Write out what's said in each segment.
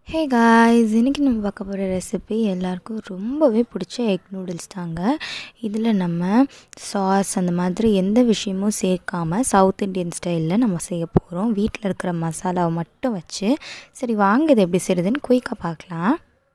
hey guys இன்றைக்கி நம்ம பார்க்க போகிற ரெசிபி எல்லாருக்கும் ரொம்பவே பிடிச்ச எக் நூடுல்ஸ் தாங்க இதில் நம்ம சாஸ் அந்த மாதிரி எந்த விஷயமும் சேர்க்காம சவுத் இண்டியன் ஸ்டைலில் நம்ம செய்ய போகிறோம் வீட்டில் இருக்கிற மசாலாவை மட்டும் வச்சு சரி வாங்க இது எப்படி செய்கிறதுன்னு குயிக்காக பார்க்கலாம்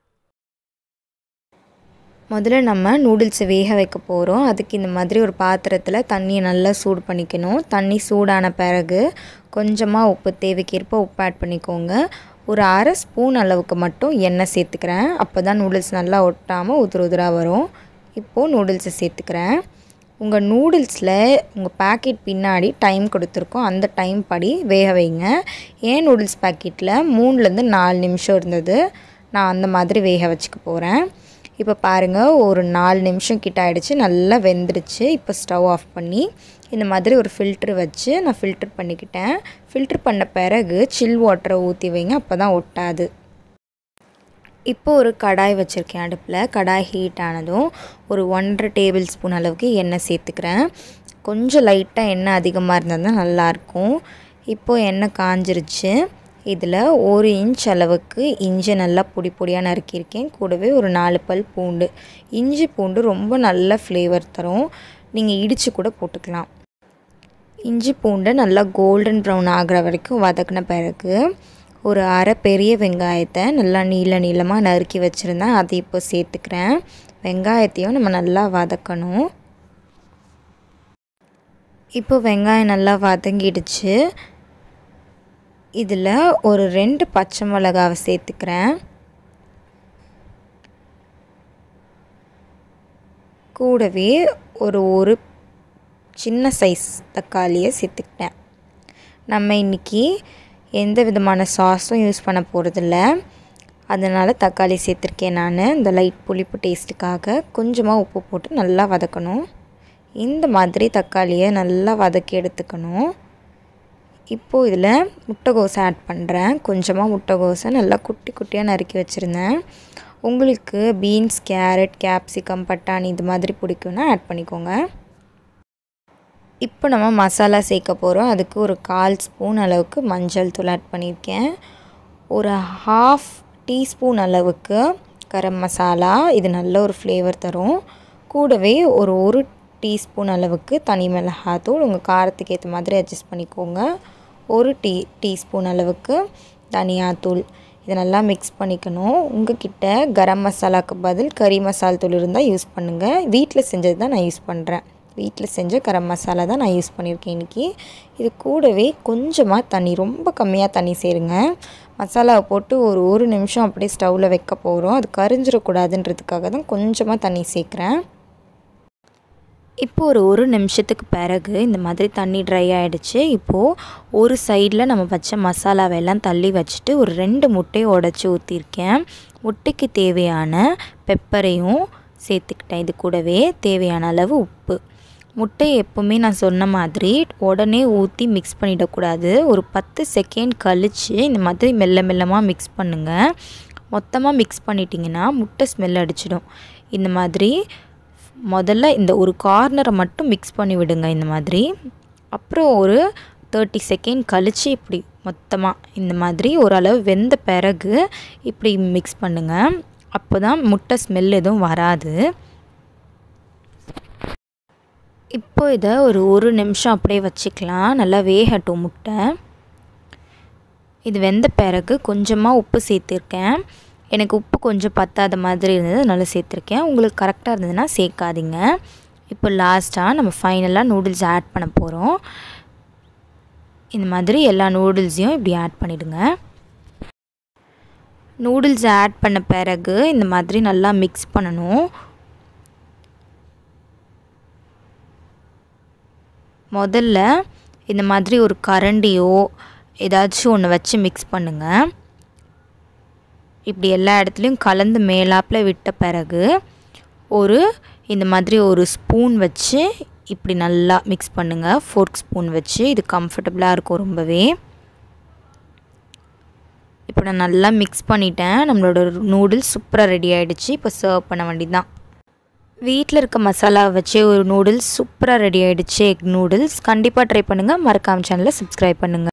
முதல்ல நம்ம நூடுல்ஸை வேக வைக்க போகிறோம் அதுக்கு இந்த மாதிரி ஒரு பாத்திரத்தில் தண்ணியை நல்லா சூடு பண்ணிக்கணும் தண்ணி சூடான பிறகு கொஞ்சமாக உப்பு தேவைக்கேற்ப உப்பு ஆட் பண்ணிக்கோங்க ஒரு அரை ஸ்பூன் அளவுக்கு மட்டும் எண்ணெய் சேர்த்துக்கிறேன் அப்போ தான் நூடுல்ஸ் நல்லா ஒட்டாமல் உதிர உதிராக வரும் இப்போது நூடுல்ஸை சேர்த்துக்கிறேன் உங்கள் நூடுல்ஸில் உங்கள் பேக்கெட் பின்னாடி டைம் கொடுத்துருக்கோம் அந்த டைம் படி வேக வைங்க ஏன் நூடுல்ஸ் பேக்கெட்டில் மூணுலேருந்து நாலு நிமிஷம் இருந்தது நான் அந்த மாதிரி வேக வச்சுக்க போகிறேன் இப்போ பாருங்கள் ஒரு நாலு நிமிஷம் கிட்ட ஆகிடுச்சு நல்லா வெந்துடுச்சு இப்போ ஸ்டவ் ஆஃப் பண்ணி இந்த மாதிரி ஒரு ஃபில்ட்ரு வச்சு நான் ஃபில்ட்ரு பண்ணிக்கிட்டேன் ஃபில்ட்ரு பண்ண பிறகு சில் வாட்டரை ஊற்றி வைங்க அப்போ தான் ஒட்டாது இப்போ ஒரு கடாய் வச்சுருக்கேன் அடுப்பில் கடாய் ஹீட் ஆனதும் ஒரு ஒன்றரை டேபிள் ஸ்பூன் அளவுக்கு எண்ணெய் சேர்த்துக்கிறேன் கொஞ்சம் லைட்டாக எண்ணெய் அதிகமாக இருந்தால் தான் நல்லாயிருக்கும் இப்போது எண்ணெய் காஞ்சிருச்சு இதில் ஒரு இன்ச் அளவுக்கு இஞ்சி நல்லா பொடி பொடியாக நறுக்கியிருக்கேன் கூடவே ஒரு நாலு பல் பூண்டு இஞ்சி பூண்டு ரொம்ப நல்ல ஃப்ளேவர் தரும் நீங்கள் இடித்து கூட போட்டுக்கலாம் இஞ்சி பூண்டை நல்லா கோல்டன் ப்ரௌன் ஆகிற வரைக்கும் வதக்கின பிறகு ஒரு அரை பெரிய வெங்காயத்தை நல்லா நீள நீளமாக நறுக்கி வச்சுருந்தேன் அதை இப்போ சேர்த்துக்கிறேன் வெங்காயத்தையும் நம்ம நல்லா வதக்கணும் இப்போ வெங்காயம் நல்லா வதங்கிடுச்சு இதில் ஒரு ரெண்டு பச்சை மிளகாவை சேர்த்துக்கிறேன் கூடவே ஒரு ஒரு சின்ன சைஸ் தக்காளியை சேர்த்துக்கிட்டேன் நம்ம இன்றைக்கி எந்த விதமான சாஸும் யூஸ் பண்ண போகிறதில்ல அதனால் தக்காளி சேர்த்துருக்கேன் நான் இந்த லைட் புளிப்பு டேஸ்ட்டுக்காக கொஞ்சமாக உப்பு போட்டு நல்லா வதக்கணும் இந்த மாதிரி தக்காளியை நல்லா வதக்கி எடுத்துக்கணும் இப்போது இதில் முட்டைகோஸை ஆட் பண்ணுறேன் கொஞ்சமாக முட்டைகோஸை நல்லா குட்டி குட்டியாக நறுக்கி வச்சுருந்தேன் உங்களுக்கு பீன்ஸ் கேரட் கேப்சிகம் பட்டாணி இது மாதிரி பிடிக்கும்னா ஆட் பண்ணிக்கோங்க இப்போ நம்ம மசாலா சேர்க்க போகிறோம் அதுக்கு ஒரு கால் ஸ்பூன் அளவுக்கு மஞ்சள் தூள் ஆட் பண்ணியிருக்கேன் ஒரு ஹாஃப் டீஸ்பூன் அளவுக்கு கரம் மசாலா இது நல்ல ஒரு ஃப்ளேவர் தரும் கூடவே ஒரு ஒரு டீஸ்பூன் அளவுக்கு தனி மிளகாத்தூள் உங்கள் காரத்துக்கு ஏற்ற மாதிரி அட்ஜஸ்ட் பண்ணிக்கோங்க ஒரு டீ டீஸ்பூன் அளவுக்கு தனியாத்தூள் இதை நல்லா மிக்ஸ் பண்ணிக்கணும் உங்ககிட்ட கரம் மசாலாவுக்கு பதில் கறி மசால் தூள் இருந்தால் யூஸ் பண்ணுங்கள் வீட்டில் செஞ்சது தான் நான் யூஸ் பண்ணுறேன் வீட்டில் செஞ்ச கரம் மசாலா தான் நான் யூஸ் பண்ணியிருக்கேன் இன்றைக்கி இது கூடவே கொஞ்சமாக தண்ணி ரொம்ப கம்மியாக தண்ணி சேருங்க மசாலாவை போட்டு ஒரு ஒரு நிமிஷம் அப்படியே ஸ்டவ்வில் வைக்க போகிறோம் அது கரிஞ்சிடக்கூடாதுன்றதுக்காக தான் கொஞ்சமாக தண்ணி சேர்க்குறேன் இப்போ ஒரு ஒரு நிமிஷத்துக்கு பிறகு இந்த மாதிரி தண்ணி ட்ரை ஆகிடுச்சு இப்போது ஒரு சைடில் நம்ம வச்ச மசாலாவெல்லாம் தள்ளி வச்சுட்டு ஒரு ரெண்டு முட்டையை உடச்சி ஊற்றிருக்கேன் முட்டைக்கு தேவையான பெப்பரையும் சேர்த்துக்கிட்டேன் இது கூடவே தேவையான அளவு உப்பு முட்டையை எப்போவுமே நான் சொன்ன மாதிரி உடனே ஊற்றி மிக்ஸ் பண்ணிடக்கூடாது ஒரு பத்து செகண்ட் கழித்து இந்த மாதிரி மெல்ல மெல்லமாக மிக்ஸ் பண்ணுங்கள் மொத்தமாக மிக்ஸ் பண்ணிட்டிங்கன்னா முட்டை ஸ்மெல் அடிச்சிடும் இந்த மாதிரி முதல்ல இந்த ஒரு கார்னரை மட்டும் மிக்ஸ் பண்ணி விடுங்க இந்த மாதிரி அப்புறம் ஒரு தேர்ட்டி செகண்ட் கழித்து இப்படி மொத்தமாக இந்த மாதிரி ஓரளவு வெந்த பிறகு இப்படி மிக்ஸ் பண்ணுங்கள் அப்போ தான் முட்டை ஸ்மெல் எதுவும் வராது இப்போ இதை ஒரு ஒரு நிமிஷம் அப்படியே வச்சுக்கலாம் நல்லா வேகட்டும் முட்டை இது வெந்த பிறகு கொஞ்சமாக உப்பு சேர்த்துருக்கேன் எனக்கு உப்பு கொஞ்சம் பத்தாத மாதிரி இருந்தது அதனால் சேர்த்துருக்கேன் உங்களுக்கு கரெக்டாக இருந்ததுன்னா சேர்க்காதீங்க இப்போ லாஸ்ட்டாக நம்ம ஃபைனலாக நூடுல்ஸ் ஆட் பண்ண போகிறோம் இந்த மாதிரி எல்லா நூடுல்ஸையும் இப்படி ஆட் பண்ணிவிடுங்க நூடுல்ஸ் ஆட் பண்ண பிறகு இந்த மாதிரி நல்லா மிக்ஸ் பண்ணணும் முதல்ல இந்த மாதிரி ஒரு கரண்டியோ ஏதாச்சும் ஒன்று வச்சு மிக்ஸ் பண்ணுங்கள் இப்படி எல்லா இடத்துலையும் கலந்து மேலாப்பில் விட்ட பிறகு ஒரு இந்த மாதிரி ஒரு ஸ்பூன் வச்சு இப்படி நல்லா மிக்ஸ் பண்ணுங்கள் ஃபோர்க் ஸ்பூன் வச்சு இது கம்ஃபர்டபுளாக இருக்கும் ரொம்பவே இப்போ நான் நல்லா மிக்ஸ் பண்ணிட்டேன் நம்மளோட நூடுல்ஸ் சூப்பராக ரெடி ஆகிடுச்சு இப்போ சர்வ் பண்ண வேண்டியது வீட்டில் இருக்க மசாலா வச்சு ஒரு நூடுல்ஸ் சூப்பராக ரெடி ஆகிடுச்சு எக் நூடுல்ஸ் கண்டிப்பாக ட்ரை பண்ணுங்கள் மறக்காம சேனலை சப்ஸ்கிரைப் பண்ணுங்கள்